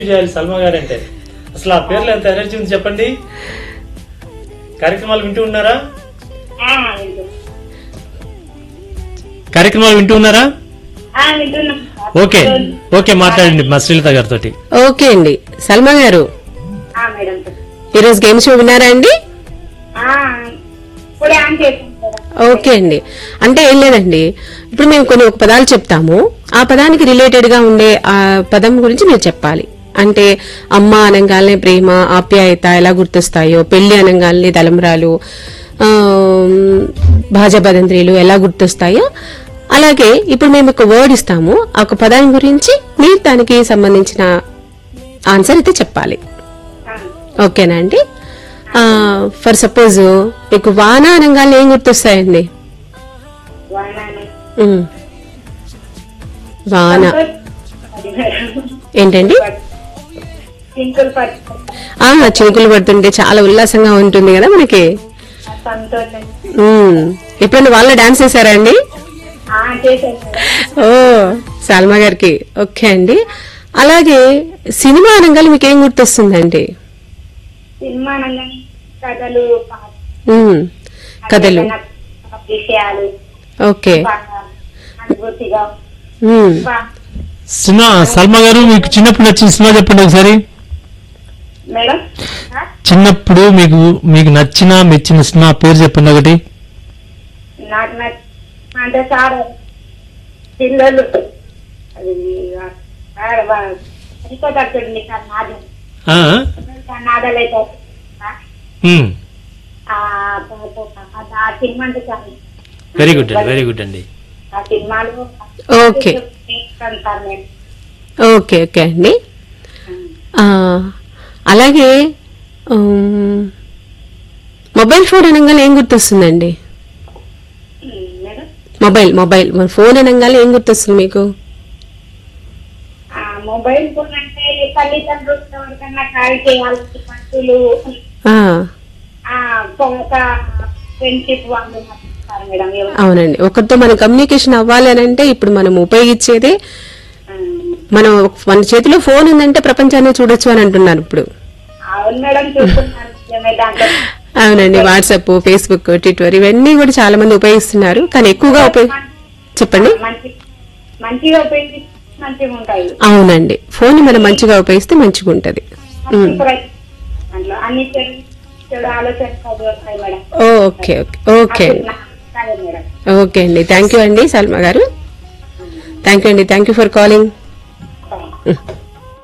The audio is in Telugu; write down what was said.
చేయాలి సల్మా గారు అంటే అసలు ఆ పేర్లు ఎంత ఎనర్జీ ఉంది చెప్పండి కార్యక్రమాలు వింటూ ఉన్నారా ఆ, వింటున్నాం. కార్యక్రమాలు వింటూ ఉన్నారా ఆ, వింటున్నాం సార్. ఓకే ఓకే మాట్లాడండి మా శ్రీలత గారితో ఓకే అండి సల్మా గారు ఆ, మేడం ఈరోజు గేమ్ షో విన్నారా అండి ఆ, ఇప్పుడే ఆన్ చేసాం సార్ ఓకే అండి అంటే ఏం లేదండి ఇప్పుడు మేము కొన్ని ఒక పదాలు చెప్తాము ఆ పదానికి రిలేటెడ్ గా ఉండే ఆ పదం గురించి మీరు చెప్పాలి అంటే అమ్మ అనగానే ప్రేమ ఆప్యాయత ఎలా గుర్తొస్తాయో పెళ్లి అనగానే తలంబ్రాలు ఆ, భాజపదంత్రీలు ఎలా గుర్తొస్తాయో అలాగే ఇప్పుడు మేము ఒక వర్డ్ ఇస్తాము ఆ ఒక పదం గురించి మీరు దానికి సంబంధించిన ఆన్సర్ అయితే చెప్పాలి ఆ, ఓకేనా అండి ఫర్ సపోజ్ మీకు వాన అనగానే ఏం గుర్తొస్తాయండి వానాని. ఉమ్. వాన అది మేడం. ఏంటండి సింకులు పట్టు ఆ చినుకులు పడుతుంటే చాలా ఉల్లాసంగా ఉంటుంది కదా మనకి సంతోషం ఉమ్. ఎప్పుడైనా వాళ్ళ డాన్స్ చేశారా అండి ఆ, చేశాను మేడం ఓ సాల్మా గారికి ఓకే అండి అలాగే సినిమా అనగానే మీకు ఏం గుర్తొస్తుందండి సినిమా అనగానే కథలు పా- ఉమ్. కథలు ఏదైనా విషయాలు ఓకే బాగా అనుభూతిగా ఉమ్. బా- సినిమా సల్మా గారు మీకు చిన్నప్పుడు నచ్చిన సినిమా చెప్పండి ఒకసారి మేడం ఆ, చిన్నప్పుడు మీకు మీకు నచ్చిన మెచ్చిన సినిమా పేరు చెప్పండి ఒకటి నాకు నచ్చ అంటే సార్ పిల్లలు అది సరిపోతాడు చూడండి సార్ నాదం ఆ? సార్ నాదాలు అయితే ఆ, ఉమ్. ఆ, ఆ సినిమా అంటే చాలా వెరీ గుడ్ అండి వెరీ గుడ్ అండి ఆ సినిమాలు ఓకే. చూస్తాను సార్ నేను ఓకే ఓకే అండి ఆ, అలాగే ఉమ్, మొబైల్ ఫోన్ అనగానే ఏం గుర్తొస్తుందండి ఉమ్, మేడం మొబైల్ మొబైల్ మన ఫోన్ అనగానే ఏం గుర్తొస్తుంది మీకు ఆ మొబైల్ ఫోన్ అంటే తల్లిదండ్రులు ఎవరికన్నా కాల్ చేయాలి పట్టులు ఆ, ఆ ఒక ఫ్రెండ్షిప్ వాళ్ళు మాట్లాడతారు మేడం ఎవరు- అవునండి ఒకరితో మన కమ్యూనికేషన్ అవ్వాలి అని అంటే ఇప్పుడు మనం ఉపయోగించేదే ఆ, మనం మన చేతిలో ఫోన్ ఉందంటే ప్రపంచాన్ని చూడొచ్చు అని అంటున్నారు ఇప్పుడు అవును మేడం చూస్తున్నాను నిజమే దాంట్లో అవునండి వాట్సాప్ ఫేస్బుక్ ట్విట్టర్ ఇవన్నీ కూడా చాలా మంది ఉపయోగిస్తున్నారు కానీ ఎక్కువగా ఉపయోగ చెప్పండి మంచి మంచిగా ఉపయోగిస్తే మంచిగా ఉంటాయి అవునండి ఫోన్ మనం మంచిగా ఉపయోగిస్తే మంచిగా ఉంటది మంచి ప్రయత్నం దాంట్లో అన్ని చెడు చెడు ఆలోచనలు వస్తాయి మేడం ఓకే ఓకే ఓకే అప్పుడు నా- సరే మేడం ఓకే అండి థ్యాంక్ యూ అండి సల్మా గారు థ్యాంక్ యూ అండి థ్యాంక్ యూ ఫర్ కాలింగ్ సరే.